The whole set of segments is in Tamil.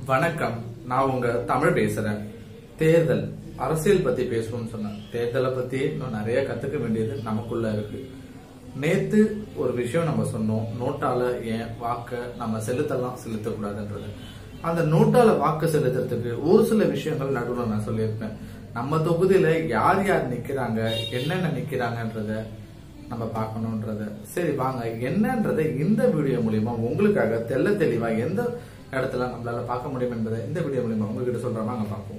வணக்கம் நான் உங்க தமிழ் பேசுறேன் தேர்தல் அரசியல் பத்தி பேசுவோம்னு சொன்னேன் தேர்தலை பத்தி இன்னும் நிறைய கத்துக்க வேண்டியது நமக்குள்ள இருக்கு நேத்து ஒரு விஷயம் நம்ம சொன்னோம் நோட்டால ஏன் வாக்க நம்ம செலுத்தலாம் செலுத்தக்கூடாதுன்றது அந்த நோட்டால வாக்கு செலுத்துறதுக்கு ஒரு சில விஷயங்கள் நடுவில் நான் சொல்லியிருப்பேன் நம்ம தொகுதியில யார் யார் நிக்கிறாங்க என்னென்ன நிக்கிறாங்கன்றத நம்ம பார்க்கணுன்றத சரி வாங்க என்னன்றதை இந்த வீடியோ மூலியமா உங்களுக்காக தெள்ள தெளிவா எந்த இடத்துல நம்மளால பார்க்க முடியும் என்பதை இந்த வீடியோ மூலியமா உங்ககிட்ட சொல்றோம் வாங்க பார்ப்போம்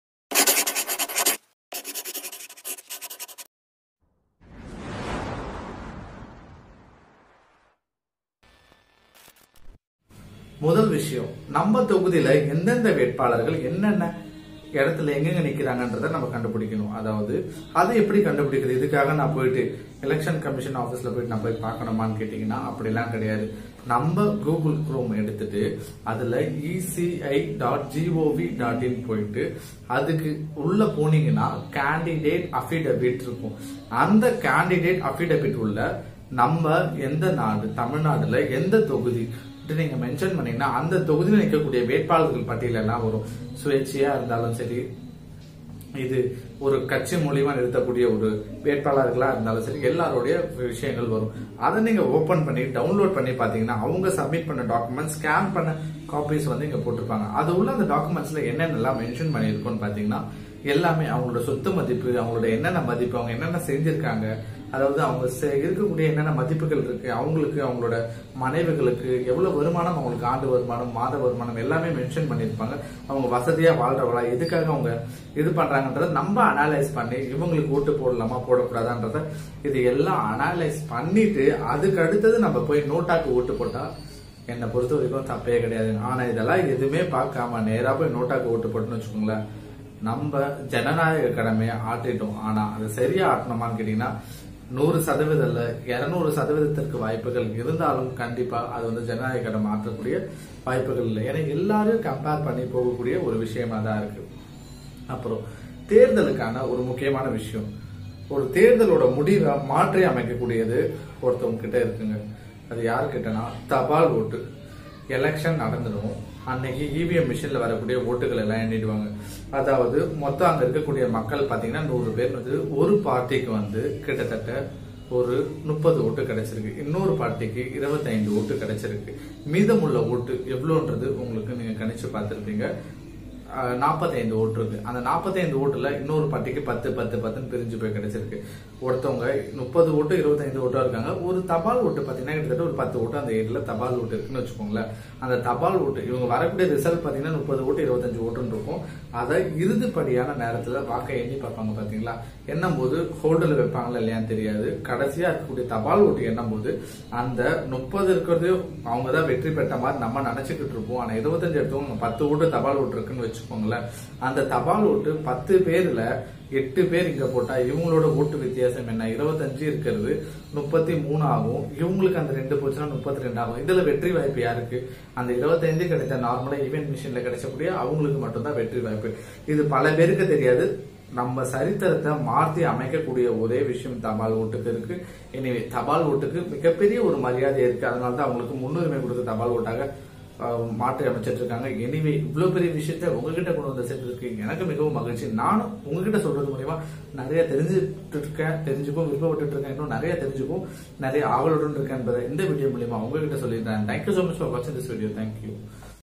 முதல் விஷயம் நம்ம தொகுதியில எந்தெந்த வேட்பாளர்கள் என்னென்ன இடத்துல எங்கெங்க நிக்கிறாங்கன்றத நம்ம கண்டுபிடிக்கணும் அதாவது அதை எப்படி கண்டுபிடிக்கிறது இதுக்காக நான் போயிட்டு எலெக்ஷன் கமிஷன் ஆபீஸ்ல போயிட்டு நான் போய் பார்க்கணுமான்னு கேட்டீங்கன்னா அப்படிலாம் கிடையாது நம்ம கூகுள் குரோம் எடுத்துட்டு அதுல ECI dot GOV dot in போயிட்டு அதுக்கு உள்ள போனீங்கன்னா கேண்டிடேட் அஃபிடபிட் இருக்கும் அந்த கேண்டிடேட் அஃபிடபிட் உள்ள நம்ம எந்த நாடு தமிழ்நாடுல எந்த தொகுதி நீங்க மென்ஷன் பண்ணீங்கன்னா அந்த தொகுதியில் நிற்கக்கூடிய வேட்பாளர்கள் பட்டியல் எல்லாம் வரும் சுயேட்சையா இருந்தாலும் சரி இது ஒரு கட்சி மூலியமா நிறுத்தக்கூடிய ஒரு வேட்பாளர்களா இருந்தாலும் சரி எல்லாருடைய விஷயங்கள் வரும் அதை நீங்க ஓபன் பண்ணி டவுன்லோட் பண்ணி பாத்தீங்கன்னா அவங்க சப்மிட் பண்ண டாக்குமெண்ட் ஸ்கேன் பண்ண காப்பீஸ் வந்து இங்க போட்டிருப்பாங்க அது உள்ள அந்த டாக்குமெண்ட்ஸ்ல என்னென்னலாம் மென்ஷன் பண்ணியிருக்கோம்னு பாத்தீங்கன்னா எல்லாமே அவங்களோட சொத்து மதிப்பு அவங்களோட என்னென்ன மதிப்பு அவங்க என்னென்ன செஞ்சிருக்காங்க அதாவது அவங்க செ- இருக்கக்கூடிய என்னென்ன மதிப்புகள் இருக்கு அவங்களுக்கு அவங்களோட மனைவிகளுக்கு எவ்வளவு வருமானம் அவங்களுக்கு ஆண்டு வருமானம் மாத வருமானம் எல்லாமே மென்ஷன் பண்ணியிருப்பாங்க அவங்க வசதியா வாழ்றவளா எதுக்காக அவங்க இது பண்றாங்கன்றத நம்ம அனலைஸ் பண்ணி இவங்களுக்கு ஓட்டு போடலாமா போடக்கூடாதான்றத இது எல்லாம் அனலைஸ் பண்ணிட்டு அதுக்கு அடுத்தது நம்ம போய் நோட்டாக்கு ஓட்டு போட்டா என்னை பொறுத்த வரைக்கும் தப்பே கிடையாது ஆனா இதெல்லாம் எதுவுமே பார்க்காம நேரா போய் நோட்டாக்கு ஓட்டு போட்டுன்னு வச்சுக்கோங்களேன் நம்ம ஜனநாயக கடமையை ஆட்டிட்டோம் ஆனா அது சரியா ஆட்டணுமான்னு கேட்டீங்கன்னா நூறு சதவீதம் இல்ல இருநூறு சதவீதத்திற்கு வாய்ப்புகள் இருந்தாலும் கண்டிப்பா அது வந்து ஜனநாயக கடமை ஆற்றக்கூடிய வாய்ப்புகள் இல்லை ஏன்னா எல்லாரையும் கம்பேர் பண்ணி போகக்கூடிய ஒரு விஷயமா தான் இருக்கு அப்புறம் தேர்தலுக்கான ஒரு முக்கியமான விஷயம் ஒரு தேர்தலோட முடிவை மாற்றி அமைக்கக்கூடியது ஒருத்தவங்க கிட்ட இருக்குங்க அது யாருக்கிட்டனா தபால் ஓட்டு எலெக்ஷன் நடந்துடும் அன்னைக்கு இவிஎம் மிஷின்ல வரக்கூடிய ஓட்டுகள் எல்லாம் எண்ணிடுவாங்க அதாவது மொத்தம் அங்க இருக்கக்கூடிய மக்கள் பாத்தீங்கன்னா நூறு பேர் வந்து ஒரு பார்ட்டிக்கு வந்து கிட்டத்தட்ட ஒரு முப்பது ஓட்டு கிடைச்சிருக்கு இன்னொரு பார்ட்டிக்கு இருபத்தைந்து ஓட்டு கிடைச்சிருக்கு மீதமுள்ள ஓட்டு எவ்வளோன்றது உங்களுக்கு நீங்க கணிச்சு பார்த்திருப்பீங்க நாற்பத்தைந்து ஓட்டு இருக்கு அந்த நாற்பத்தைந்து ஓட்டுல இன்னொரு பார்ட்டிக்கு பத்து பத்து பத்துன்னு பிரிஞ்சு போய் கிடைச்சிருக்கு ஒருத்தவங்க முப்பது ஓட்டு இருபத்தைந்து ஓட்டா இருக்காங்க ஒரு தபால் ஓட்டு பாத்தீங்கன்னா கிட்டத்தட்ட ஒரு பத்து ஓட்டு அந்த ஏரியால தபால் ஓட்டு இருக்குன்னு வச்சுக்கோங்களேன் அந்த தபால் ஓட்டு இவங்க வரக்கூடிய ரிசல்ட் பாத்தீங்கன்னா முப்பது ஓட்டு இருபத்தஞ்சு ஓட்டுன்னு இருக்கும் அதை இறுதிப்படியான நேரத்துல வாக்கை எண்ணி பார்ப்பாங்க பாத்தீங்களா எண்ணும் போது ஹோல்டில் வைப்பாங்களா இல்லையான்னு தெரியாது கடைசியா இருக்கக்கூடிய தபால் ஓட்டு எண்ணும் போது அந்த முப்பது இருக்கிறது அவங்க தான் வெற்றி பெற்ற மாதிரி நம்ம நினைச்சுக்கிட்டு இருப்போம் ஆனா இருபத்தஞ்சு எடுத்தவங்க பத்து ஓட்டு தபால் ஓட்டு இருக்குன்னு வச்சுக்கோங்களேன் அந்த தபால் ஓட்டு பத்து பேர்ல எட்டு பேர் இங்க போட்டா இவங்களோட ஓட்டு வித்தியாசம் என்ன இருபத்தஞ்சு இருக்கிறது முப்பத்தி மூணு ஆகும் இவங்களுக்கு அந்த ரெண்டு போச்சுன்னா முப்பத்தி ரெண்டு ஆகும் இதுல வெற்றி வாய்ப்பு யாருக்கு அந்த இருபத்தைந்து கிடைத்த நார்மலா ஈவென்ட் மிஷின்ல கிடைச்சக்கூடிய அவங்களுக்கு மட்டும்தான் வெற்றி வாய்ப்பு இது பல பேருக்கு தெரியாது நம்ம சரித்திரத்தை மாற்றி அமைக்கக்கூடிய ஒரே விஷயம் தபால் ஓட்டுக்கு இருக்கு எனவே தபால் ஓட்டுக்கு மிகப்பெரிய ஒரு மரியாதை இருக்கு அதனால தான் அவங்களுக்கு முன்னுரிமை கொடுத்து தபால் ஓட்டாக அஹ், மாற்றி அமைச்சிட்டு இருக்காங்க எனிவே இவ்வளவு பெரிய விஷயத்த உங்ககிட்ட கொண்டு வந்து சேர்த்ததுக்கு எனக்கு மிகவும் மகிழ்ச்சி நானும் உங்ககிட்ட சொல்றது மூலியமா நிறைய தெரிஞ்சுட்டு இருக்கேன் தெரிஞ்சுக்கும் விருப்பப்பட்டு இருக்கேன் இன்னும் நிறைய தெரிஞ்சுக்கும் நிறைய ஆவலுடன் இருக்கேன் என்பதை இந்த வீடியோ மூலியமா உங்ககிட்ட சொல்லியிருந்தேன் thank you so much for watching this video thank you